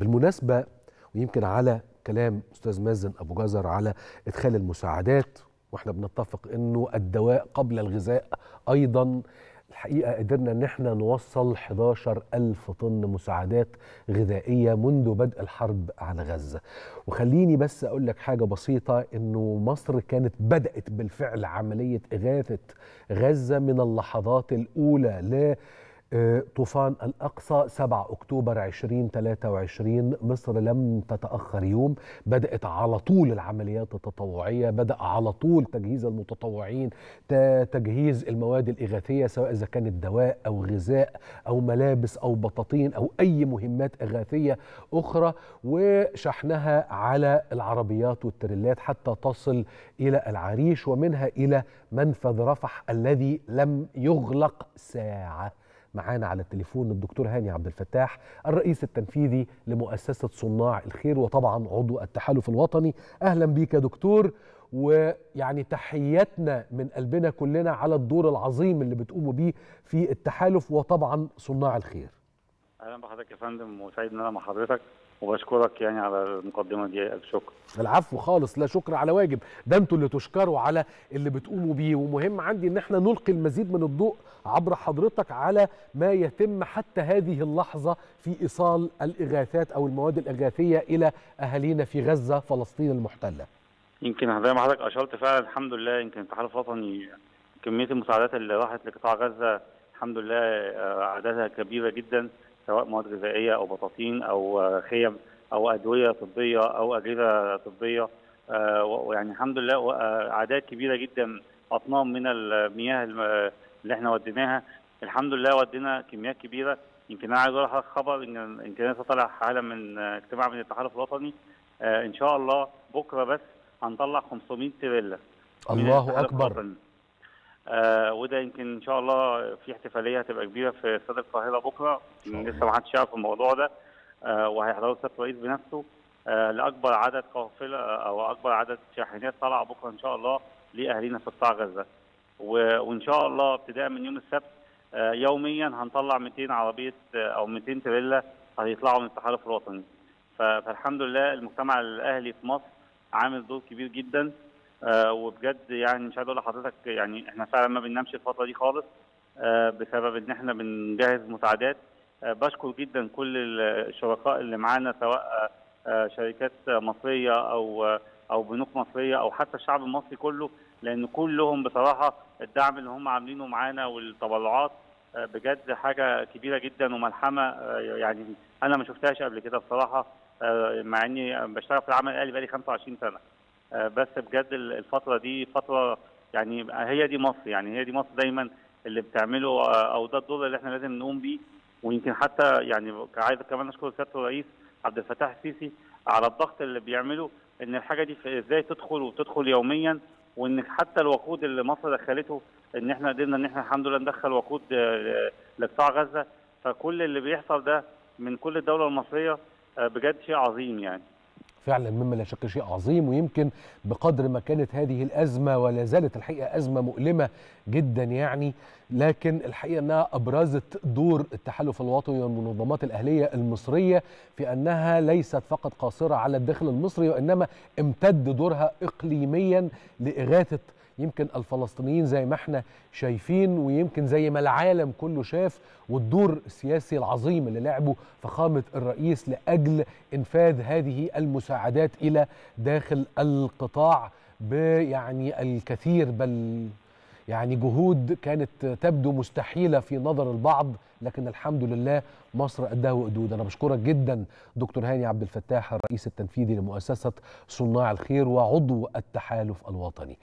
بالمناسبة ويمكن على كلام أستاذ مازن أبو جزر على إدخال المساعدات وإحنا بنتفق إنه الدواء قبل الغذاء أيضا الحقيقة قدرنا إن إحنا نوصل 11 ألف طن مساعدات غذائية منذ بدء الحرب على غزة وخليني بس أقول لك حاجة بسيطة إنه مصر كانت بدأت بالفعل عملية إغاثة غزة من اللحظات الأولى ل طوفان الأقصى 7 أكتوبر 2023 مصر لم تتأخر يوم بدأت على طول العمليات التطوعية بدأ على طول تجهيز المتطوعين تجهيز المواد الإغاثية سواء إذا كانت دواء أو غذاء أو ملابس أو بطاطين أو أي مهمات إغاثية أخرى وشحنها على العربيات والتريلات حتى تصل إلى العريش ومنها إلى منفذ رفح الذي لم يغلق ساعة معانا على التليفون الدكتور هاني عبد الفتاح الرئيس التنفيذي لمؤسسة صناع الخير وطبعا عضو التحالف الوطني أهلا بيك يا دكتور ويعني تحياتنا من قلبنا كلنا على الدور العظيم اللي بتقوموا بيه في التحالف وطبعا صناع الخير اهلا بحضرتك يا فندم وسعيد ان انا مع حضرتك وبشكرك يعني على المقدمه دي الف شكر العفو خالص لا شكر على واجب ده انتوا اللي تشكروا على اللي بتقوموا بيه ومهم عندي ان احنا نلقي المزيد من الضوء عبر حضرتك على ما يتم حتى هذه اللحظه في ايصال الاغاثات او المواد الاغاثيه الى اهالينا في غزه فلسطين المحتله يمكن زي ما حضرتك اشرت فعلا الحمد لله يمكن التحالف الوطني كميه المساعدات اللي راحت لقطاع غزه الحمد لله اعدادها كبيره جدا سواء مواد غذائيه او بطاطين او خيم او ادويه طبيه او اجهزه طبيه ويعني الحمد لله اعداد كبيره جدا اطنان من المياه اللي احنا وديناها الحمد لله ودينا كميات كبيره يمكن انا عايز اقول لحضرتك خبر ان يمكن لسه طالع حاله من اجتماع من التحالف الوطني ان شاء الله بكره بس هنطلع 500 تريلا الله اكبر آه وده يمكن ان شاء الله في احتفاليه هتبقى كبيره في استاد القاهره بكره لسه ما حدش يعرف الموضوع ده آه وهيحضروا السيد الرئيس بنفسه آه لاكبر عدد قافله او اكبر عدد شاحنات طالعه بكره ان شاء الله لاهالينا في قطاع غزه وان شاء الله ابتداء من يوم السبت آه يوميا هنطلع 200 عربيه او 200 تريلا هيطلعوا من التحالف الوطني فالحمد لله المجتمع الاهلي في مصر عامل دور كبير جدا آه وبجد يعني مش عايز اقول لحضرتك يعني احنا فعلا ما بننامش الفتره دي خالص آه بسبب ان احنا بنجهز مساعدات آه بشكر جدا كل الشركاء اللي معانا سواء شركات مصريه او او بنوك مصريه او حتى الشعب المصري كله لان كلهم بصراحه الدعم اللي هم عاملينه معانا والتبرعات بجد حاجه كبيره جدا وملحمه يعني انا ما شفتهاش قبل كده بصراحه مع اني بشتغل في العمل الاهلي بقالي 25 سنه بس بجد الفتره دي فتره يعني هي دي مصر يعني هي دي مصر دايما اللي بتعمله او ده الدور اللي احنا لازم نقوم بيه ويمكن حتى يعني عايز كمان اشكر سياده الرئيس عبد الفتاح السيسي على الضغط اللي بيعمله ان الحاجه دي ازاي تدخل وتدخل يوميا وان حتى الوقود اللي مصر دخلته ان احنا قدرنا ان احنا الحمد لله ندخل وقود لقطاع غزه فكل اللي بيحصل ده من كل الدوله المصريه بجد شيء عظيم يعني فعلا مما لا شك شيء عظيم ويمكن بقدر ما كانت هذه الازمه ولا زالت الحقيقه ازمه مؤلمه جدا يعني لكن الحقيقه انها ابرزت دور التحالف الوطني والمنظمات الاهليه المصريه في انها ليست فقط قاصره على الداخل المصري وانما امتد دورها اقليميا لاغاثه يمكن الفلسطينيين زي ما احنا شايفين ويمكن زي ما العالم كله شاف والدور السياسي العظيم اللي لعبه فخامة الرئيس لأجل إنفاذ هذه المساعدات إلى داخل القطاع بيعني الكثير بل يعني جهود كانت تبدو مستحيلة في نظر البعض لكن الحمد لله مصر قدها وقدود أنا بشكرك جدا دكتور هاني عبد الفتاح الرئيس التنفيذي لمؤسسة صناع الخير وعضو التحالف الوطني